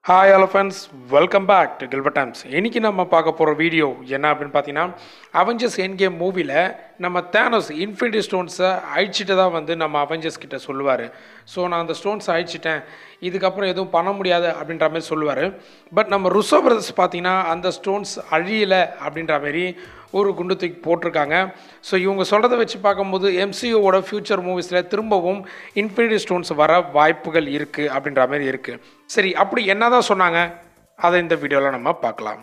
hi hello friends welcome back to Gilbert Times இன்னைக்கு நம்ம பார்க்க போகிற வீடியோ என்ன அப்படின்னு பார்த்தீங்கன்னா அவெஞ்சர்ஸ் என் கேம் மூவியில் நம்ம தேனோஸ் இன்ஃபினிட்டி ஸ்டோன்ஸை அழிச்சிட்டு தான் வந்து நம்ம அவெஞ்சர்ஸ் கிட்ட சொல்லுவார் ஸோ நான் அந்த ஸ்டோன்ஸை அழிச்சிட்டேன் இதுக்கப்புறம் எதுவும் பண்ண முடியாது அப்படின்ற மாதிரி சொல்லுவார் பட் நம்ம ருசோ பிரதர்ஸ் பார்த்தீங்கன்னா அந்த ஸ்டோன்ஸ் அழியலை அப்படின்ற மாதிரி ஒரு குண்டு தூக்கி போட்டிருக்காங்க ஸோ இவங்க சொல்கிறத வச்சு பார்க்கும்போது எம்சிஓவோட ஃப்யூச்சர் மூவிஸில் திரும்பவும் இன்ஃபினிட்டி ஸ்டோன்ஸ் வர வாய்ப்புகள் இருக்குது அப்படின்ற மாதிரி இருக்குது சரி அப்படி என்னதான் சொன்னாங்க அதை இந்த வீடியோவில் நம்ம பார்க்கலாம்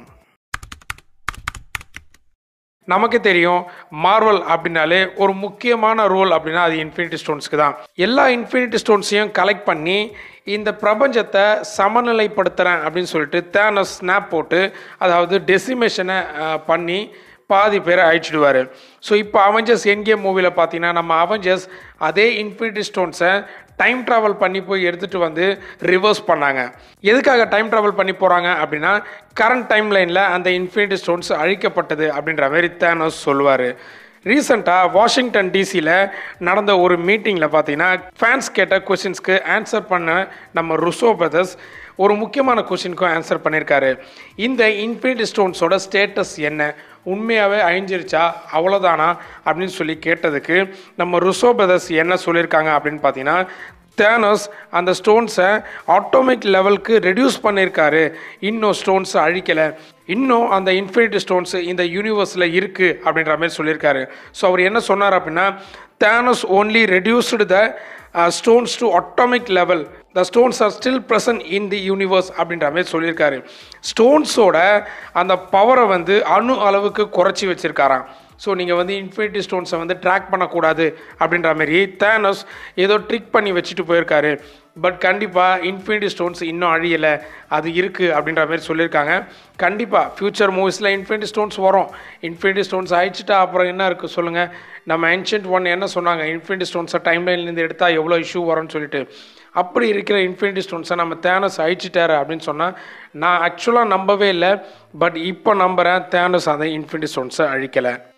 நமக்கு தெரியும் மார்வல் அப்படின்னாலே ஒரு முக்கியமான ரோல் அப்படின்னா அது இன்ஃபினிட்டி ஸ்டோன்ஸ்க்கு தான் எல்லா இன்ஃபினிட்டி ஸ்டோன்ஸையும் கலெக்ட் பண்ணி இந்த பிரபஞ்சத்தை சமநிலைப்படுத்துகிறேன் அப்படின்னு சொல்லிட்டு தேன ஸ்னாப் போட்டு அதாவது டெசிமேஷனை பண்ணி பாதி பேரை அழிச்சிடுவார் ஸோ இப்போ அவெஞ்சர்ஸ் என்கேம் மூவியில் பார்த்தீங்கன்னா நம்ம அவெஞ்சர்ஸ் அதே இன்ஃபினிட்டி ஸ்டோன்ஸை டைம் ட்ராவல் பண்ணி போய் எடுத்துகிட்டு வந்து ரிவர்ஸ் பண்ணாங்க எதுக்காக டைம் ட்ராவல் பண்ணி போகிறாங்க அப்படின்னா கரண்ட் டைம் லைனில் அந்த இன்ஃபினிட்டி ஸ்டோன்ஸ் அழிக்கப்பட்டது அப்படின்ற மாதிரி தேனோஸ் சொல்லுவார் ரீசெண்டாக வாஷிங்டன் டிசியில் நடந்த ஒரு மீட்டிங்கில் பார்த்தீங்கன்னா ஃபேன்ஸ் கேட்ட கொஷின்ஸ்க்கு ஆன்சர் பண்ண நம்ம ருசோ பிரதர்ஸ் ஒரு முக்கியமான கொஷினுக்கும் ஆன்சர் பண்ணியிருக்காரு இந்த இன்ஃபினிட்டி ஸ்டோன்ஸோட ஸ்டேட்டஸ் என்ன உண்மையாகவே அழிஞ்சிருச்சா அவ்வளோதானா அப்படின்னு சொல்லி கேட்டதுக்கு நம்ம ருசோ பிரதர்ஸ் என்ன சொல்லியிருக்காங்க அப்படின்னு பார்த்தீங்கன்னா தேனஸ் அந்த ஸ்டோன்ஸை ஆட்டோமிக் லெவலுக்கு ரெடியூஸ் பண்ணியிருக்காரு இன்னும் ஸ்டோன்ஸை அழிக்கலை இன்னும் அந்த இன்ஃபினிட்டி ஸ்டோன்ஸ் இந்த யூனிவர்ஸில் இருக்குது அப்படின்ற மாதிரி சொல்லியிருக்காரு ஸோ அவர் என்ன சொன்னார் அப்படின்னா Thanos only reduced the stones to atomic level the stones are still present in the universe அப்படின்ற மாதிரி சொல்லியிருக்காரு ஸ்டோன்ஸோட அந்த பவரை வந்து அணு அளவுக்கு குறைச்சி வச்சுருக்காராம் ஸோ நீங்கள் வந்து இன்ஃபினிட்டி ஸ்டோன்ஸை வந்து ட்ராக் பண்ணக்கூடாது அப்படின்ற மாதிரி தேனஸ் ஏதோ ட்ரிக் பண்ணி வச்சுட்டு போயிருக்காரு பட் கண்டிப்பாக இன்ஃபினிட்டி ஸ்டோன்ஸ் இன்னும் அழியலை அது இருக்குது அப்படின்ற மாதிரி சொல்லியிருக்காங்க கண்டிப்பாக ஃப்யூச்சர் மூவிஸில் இன்ஃபினிட்டி ஸ்டோன்ஸ் வரும் இன்ஃபினிட்டி ஸ்டோன்ஸ் அழிச்சிட்டா அப்புறம் என்ன இருக்குது சொல்லுங்கள் நம்ம ஏன்ஷியன்ட் ஒன் என்ன சொன்னாங்க இன்ஃபினிட்டி ஸ்டோன்ஸை டைம் லைன்லேருந்து எடுத்தால் எவ்வளோ இஷ்யூ வரும்னு சொல்லிட்டு அப்படி இருக்கிற இன்ஃபினிட்டி ஸ்டோன்ஸை நம்ம தேனஸ் அழிச்சிட்டாரு அப்படின்னு சொன்னால் நான் ஆக்சுவலாக நம்பவே இல்லை பட் இப்போ நம்புகிறேன் தேனஸ் அதை இன்ஃபினிட்டி ஸ்டோன்ஸை அழிக்கலை